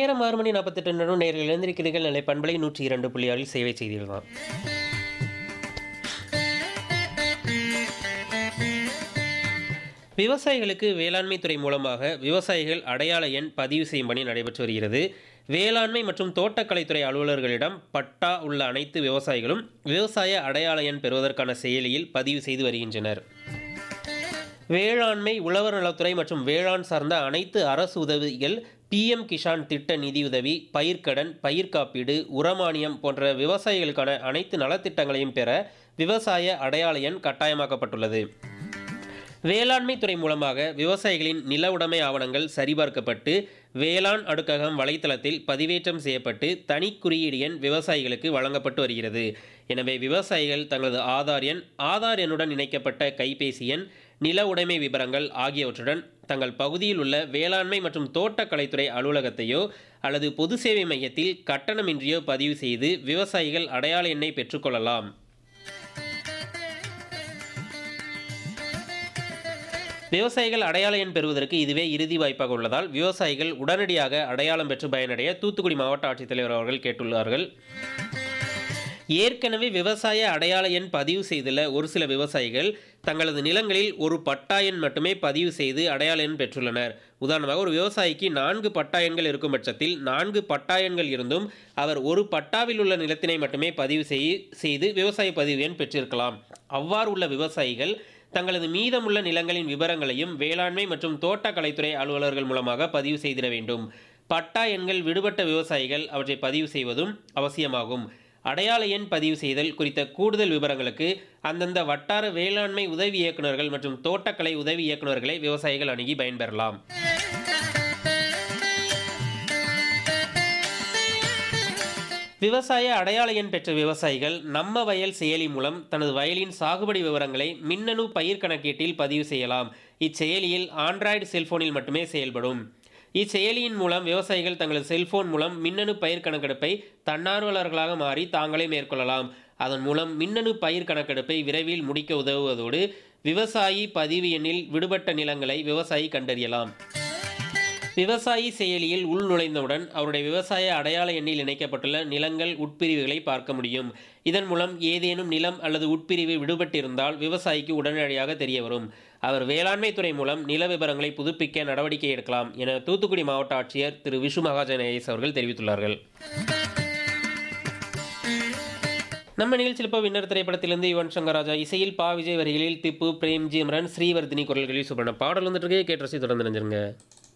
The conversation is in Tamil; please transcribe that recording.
நேரம் ஆறு மணி நாற்பத்தெட்டு நிமிடம் நேரில் எழுந்திருக்கிறீர்கள் நிலை பண்பலை நூற்றி இரண்டு புள்ளி ஆறில் சேவை செய்திகள் தான் விவசாயிகளுக்கு வேளாண்மை துறை மூலமாக விவசாயிகள் அடையாள எண் பதிவு செய்யும் பணி நடைபெற்று வருகிறது வேளாண்மை மற்றும் தோட்டக்கலைத்துறை அலுவலர்களிடம் பட்டா உள்ள அனைத்து விவசாயிகளும் விவசாய அடையாள எண் பெறுவதற்கான செயலியில் பதிவு செய்து வருகின்றனர் வேளாண்மை உழவர் நலத்துறை மற்றும் வேளாண் சார்ந்த அனைத்து அரசு உதவிகள் பிஎம் கிஷான் திட்ட நிதியுதவி பயிர்க்கடன் பயிர் காப்பீடு உரமானியம் போன்ற விவசாயிகளுக்கான அனைத்து நலத்திட்டங்களையும் பெற விவசாய அடையாள எண் கட்டாயமாக்கப்பட்டுள்ளது வேளாண்மை துறை மூலமாக விவசாயிகளின் நில உடைமை ஆவணங்கள் சரிபார்க்கப்பட்டு வேளாண் அடுக்ககம் வலைத்தளத்தில் பதிவேற்றம் செய்யப்பட்டு தனி குறியீடு எண் விவசாயிகளுக்கு வழங்கப்பட்டு வருகிறது எனவே விவசாயிகள் தங்களது ஆதார் எண் ஆதார் எண்ணுடன் இணைக்கப்பட்ட கைபேசி எண் நில உடைமை விவரங்கள் ஆகியவற்றுடன் தங்கள் பகுதியில் உள்ள வேளாண்மை மற்றும் தோட்டக்கலைத்துறை அலுவலகத்தையோ அல்லது பொது சேவை மையத்தில் கட்டணமின்றியோ பதிவு செய்து விவசாயிகள் அடையாள எண்ணை பெற்றுக்கொள்ளலாம் விவசாயிகள் அடையாள எண் பெறுவதற்கு இதுவே இறுதி வாய்ப்பாக உள்ளதால் விவசாயிகள் உடனடியாக அடையாளம் பெற்று பயனடைய தூத்துக்குடி மாவட்ட ஆட்சித்தலைவர் அவர்கள் கேட்டுள்ளார்கள் ஏற்கனவே விவசாய அடையாள எண் பதிவு செய்துள்ள ஒரு சில விவசாயிகள் தங்களது நிலங்களில் ஒரு பட்டா எண் மட்டுமே பதிவு செய்து அடையாள எண் பெற்றுள்ளனர் உதாரணமாக ஒரு விவசாயிக்கு நான்கு பட்டா எண்கள் இருக்கும் பட்சத்தில் நான்கு பட்டா எண்கள் இருந்தும் அவர் ஒரு பட்டாவில் உள்ள நிலத்தினை மட்டுமே பதிவு செய்- செய்து விவசாய பதிவு எண் பெற்றிருக்கலாம் அவ்வாறு உள்ள விவசாயிகள் தங்களது மீதமுள்ள நிலங்களின் விவரங்களையும் வேளாண்மை மற்றும் தோட்டக்கலைத்துறை அலுவலர்கள் மூலமாக பதிவு செய்திட வேண்டும் பட்டா எண்கள் விடுபட்ட விவசாயிகள் அவற்றை பதிவு செய்வதும் அவசியமாகும் அடையாள எண் பதிவு செய்தல் குறித்த கூடுதல் விவரங்களுக்கு அந்தந்த வட்டார வேளாண்மை உதவி இயக்குநர்கள் மற்றும் தோட்டக்கலை உதவி இயக்குநர்களை விவசாயிகள் அணுகி பயன்பெறலாம் விவசாய அடையாள எண் பெற்ற விவசாயிகள் நம்ம வயல் செயலி மூலம் தனது வயலின் சாகுபடி விவரங்களை மின்னணு பயிர் கணக்கீட்டில் பதிவு செய்யலாம் இச்செயலியில் ஆண்ட்ராய்டு செல்போனில் மட்டுமே செயல்படும் இச்செயலியின் மூலம் விவசாயிகள் தங்களது செல்போன் மூலம் மின்னணு பயிர் கணக்கெடுப்பை தன்னார்வலர்களாக மாறி தாங்களே மேற்கொள்ளலாம் அதன் மூலம் மின்னணு பயிர் கணக்கெடுப்பை விரைவில் முடிக்க உதவுவதோடு விவசாயி பதிவு எண்ணில் விடுபட்ட நிலங்களை விவசாயி கண்டறியலாம் விவசாயி செயலியில் உள் நுழைந்தவுடன் அவருடைய விவசாய அடையாள எண்ணில் இணைக்கப்பட்டுள்ள நிலங்கள் உட்பிரிவுகளை பார்க்க முடியும் இதன் மூலம் ஏதேனும் நிலம் அல்லது உட்பிரிவு விடுபட்டிருந்தால் விவசாயிக்கு உடனடியாக தெரிய வரும் அவர் வேளாண்மை துறை மூலம் நில விவரங்களை புதுப்பிக்க நடவடிக்கை எடுக்கலாம் என தூத்துக்குடி மாவட்ட ஆட்சியர் திரு விஷு மகாஜன் ஐஎஸ் அவர்கள் தெரிவித்துள்ளார்கள் நம்ம நிகழ்ச்சியில் இப்போ வின்னர் திரைப்படத்திலிருந்து யுவன் சங்கர் ராஜா இசையில் பா விஜய் வரிகளில் திப்பு பிரேம் ஜிம்ரன் ஸ்ரீவர்தினி குரல்களில் சுபண்ண பாடல் வந்துட்டு இருக்கே கேட்டு ரசி தொடர்ந்து நினைஞ்சிருங்க